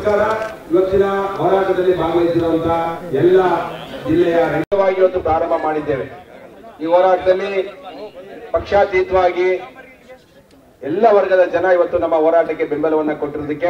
ನಮಸ್ಕಾರ ಇವತ್ತಿನ ಹೋರಾಟದಲ್ಲಿ ಭಾಗವಹಿಸಿರುವಂತ ಎಲ್ಲ ಜಿಲ್ಲೆಯ ರೈತವಾಗಿ ಇವತ್ತು ಪ್ರಾರಂಭ ಮಾಡಿದ್ದೇವೆ ಈ ಹೋರಾಟದಲ್ಲಿ ಪಕ್ಷಾತೀತವಾಗಿ ಎಲ್ಲ ವರ್ಗದ ಜನ ಇವತ್ತು ನಮ್ಮ ಹೋರಾಟಕ್ಕೆ ಬೆಂಬಲವನ್ನ ಕೊಟ್ಟಿರೋದಕ್ಕೆ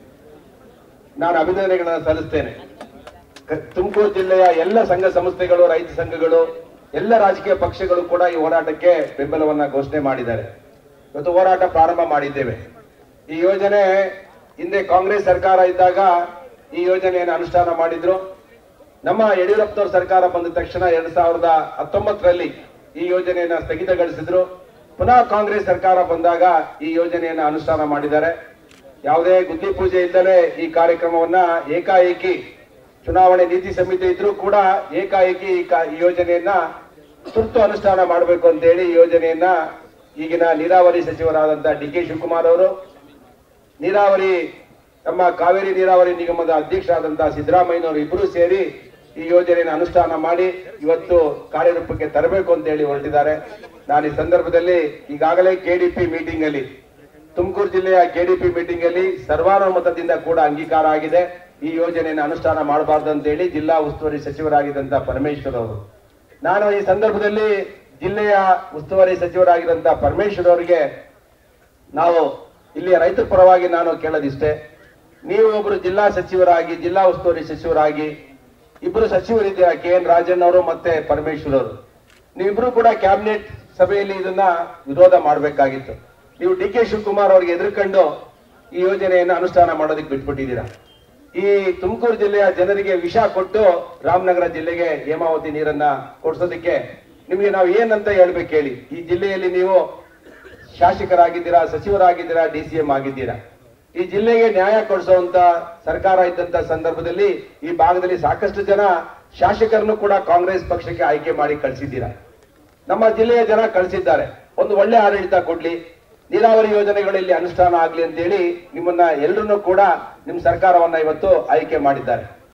ನಾನು ಅಭಿನಂದನೆಗಳನ್ನು ಸಲ್ಲಿಸ್ತೇನೆ ಕ- ತುಮಕೂರು ಜಿಲ್ಲೆಯ ಎಲ್ಲ ಸಂಘ ಸಂಸ್ಥೆಗಳು ರೈತ ಸಂಘಗಳು ಎಲ್ಲ ರಾಜಕೀಯ ಪಕ್ಷಗಳು ಕೂಡ ಈ ಹೋರಾಟಕ್ಕೆ ಬೆಂಬಲವನ್ನ ಘೋಷಣೆ ಮಾಡಿದ್ದಾರೆ ಇವತ್ತು ಹೋರಾಟ ಪ್ರಾರಂಭ ಮಾಡಿದ್ದೇವೆ ಈ ಯೋಜನೆ ಹಿಂದೆ ಕಾಂಗ್ರೆಸ್ ಸರ್ಕಾರ ಇದ್ದಾಗ ಈ ಯೋಜನೆಯನ್ನು ಅನುಷ್ಠಾನ ಮಾಡಿದ್ರು ನಮ್ಮ ಯಡಿಯೂರಪ್ಪನವ್ರ ಸರ್ಕಾರ ಬಂದ ತಕ್ಷಣ ಎರಡ್ ಸಾವಿರದ ಹತ್ತೊಂಬತ್ತರಲ್ಲಿ ಈ ಯೋಜನೆಯನ್ನ ಸ್ಥಗಿತಗೊಳಿಸಿದ್ರು ಪುನಃ ಕಾಂಗ್ರೆಸ್ ಸರ್ಕಾರ ಬಂದಾಗ ಈ ಯೋಜನೆಯನ್ನ ಅನುಷ್ಠಾನ ಮಾಡಿದ್ದಾರೆ ಯಾವುದೇ ಗುದ್ದಿ ಪೂಜೆ ಇಲ್ಲದೆ ಈ ಕಾರ್ಯಕ್ರಮವನ್ನ ಏಕಾಏಕಿ ಚುನಾವಣೆ ನೀತಿ ಸಮಿತಿ ಇದ್ರೂ ಕೂಡ ಏಕಾಏಕಿ ಈ ಕಾ- ಈ ಯೋಜನೆಯನ್ನ ತುರ್ತು ಅನುಷ್ಠಾನ ಮಾಡಬೇಕು ಅಂತೇಳಿ ಈ ಯೋಜನೆಯನ್ನ ಈಗಿನ ನೀರಾವರಿ ಸಚಿವರಾದಂತ ಡಿ ಕೆ ಶಿವಕುಮಾರ್ ಅವರು ನೀರಾವರಿ ನಮ್ಮ ಕಾವೇರಿ ನೀರಾವರಿ ನಿಗಮದ ಅಧ್ಯಕ್ಷರಾದಂತಹ ಸಿದ್ದರಾಮಯ್ಯನವರು ಇಬ್ಬರು ಸೇರಿ ಈ ಯೋಜನೆಯನ್ನು ಅನುಷ್ಠಾನ ಮಾಡಿ ಇವತ್ತು ಕಾರ್ಯರೂಪಕ್ಕೆ ತರಬೇಕು ಅಂತ ಹೇಳಿ ಹೊರಟಿದ್ದಾರೆ ನಾನು ಈ ಸಂದರ್ಭದಲ್ಲಿ ಈಗಾಗಲೇ ಕೆಡಿಪಿ ಮೀಟಿಂಗ್ ಅಲ್ಲಿ ತುಮಕೂರು ಜಿಲ್ಲೆಯ ಕೆಡಿಪಿ ಮೀಟಿಂಗ್ ಅಲ್ಲಿ ಸರ್ವಾನುಮತದಿಂದ ಕೂಡ ಅಂಗೀಕಾರ ಆಗಿದೆ ಈ ಯೋಜನೆಯನ್ನು ಅನುಷ್ಠಾನ ಮಾಡಬಾರ್ದು ಅಂತ ಹೇಳಿ ಜಿಲ್ಲಾ ಉಸ್ತುವಾರಿ ಸಚಿವರಾಗಿದ್ದಂತ ಪರಮೇಶ್ವರ್ ಅವರು ನಾನು ಈ ಸಂದರ್ಭದಲ್ಲಿ ಜಿಲ್ಲೆಯ ಉಸ್ತುವಾರಿ ಸಚಿವರಾಗಿದ್ದಂತ ಪರಮೇಶ್ವರ್ ಅವರಿಗೆ ನಾವು ಇಲ್ಲಿ ರೈತರ ಪರವಾಗಿ ನಾನು ಕೇಳೋದಿಷ್ಟೇ ನೀವು ಒಬ್ಬರು ಜಿಲ್ಲಾ ಸಚಿವರಾಗಿ ಜಿಲ್ಲಾ ಉಸ್ತುವಾರಿ ಸಚಿವರಾಗಿ ಇಬ್ಬರು ಸಚಿವರಿದ್ದೀರಾ ಕೆ ಎನ್ ರಾಜಣ್ಣ ಅವರು ಮತ್ತೆ ಪರಮೇಶ್ವರ್ ಅವರು ನೀವಿಬ್ರು ಕೂಡ ಕ್ಯಾಬಿನೆಟ್ ಸಭೆಯಲ್ಲಿ ಇದನ್ನ ವಿರೋಧ ಮಾಡಬೇಕಾಗಿತ್ತು ನೀವು ಡಿ ಕೆ ಶಿವಕುಮಾರ್ ಅವರಿಗೆ ಎದುರುಕೊಂಡು ಈ ಯೋಜನೆಯನ್ನು ಅನುಷ್ಠಾನ ಮಾಡೋದಕ್ಕೆ ಬಿಟ್ಬಿಟ್ಟಿದ್ದೀರಾ ಈ ತುಮಕೂರು ಜಿಲ್ಲೆಯ ಜನರಿಗೆ ವಿಷ ಕೊಟ್ಟು ರಾಮನಗರ ಜಿಲ್ಲೆಗೆ ಹೇಮಾವತಿ ನೀರನ್ನ ಕೊಡ್ಸೋದಕ್ಕೆ ನಿಮಗೆ ನಾವು ಏನಂತ ಹೇಳ್ಬೇಕು ಹೇಳಿ ಈ ಜಿಲ್ಲೆಯಲ್ಲಿ ನೀವು ಶಾಸಕರಾಗಿದ್ದೀರಾ ಸಚಿವರಾಗಿದ್ದೀರಾ ಡಿ ಸಿ ಎಂ ಆಗಿದ್ದೀರಾ ಈ ಜಿಲ್ಲೆಗೆ ನ್ಯಾಯ ಕೊಡಿಸುವಂತ ಸರ್ಕಾರ ಇದ್ದಂತ ಸಂದರ್ಭದಲ್ಲಿ ಈ ಭಾಗದಲ್ಲಿ ಸಾಕಷ್ಟು ಜನ ಶಾಸಕರನ್ನು ಕೂಡ ಕಾಂಗ್ರೆಸ್ ಪಕ್ಷಕ್ಕೆ ಆಯ್ಕೆ ಮಾಡಿ ಕಳಿಸಿದ್ದೀರಾ ನಮ್ಮ ಜಿಲ್ಲೆಯ ಜನ ಕಳಿಸಿದ್ದಾರೆ ಒಂದು ಒಳ್ಳೆ ಆಡಳಿತ ಕೊಡ್ಲಿ ನೀರಾವರಿ ಯೋಜನೆಗಳಲ್ಲಿ ಅನುಷ್ಠಾನ ಆಗ್ಲಿ ಅಂತೇಳಿ ನಿಮ್ಮನ್ನ ಎಲ್ಲರನ್ನೂ ಕೂಡ ನಿಮ್ ಸರ್ಕಾರವನ್ನ ಇವತ್ತು ಆಯ್ಕೆ ಮಾಡಿದ್ದಾರೆ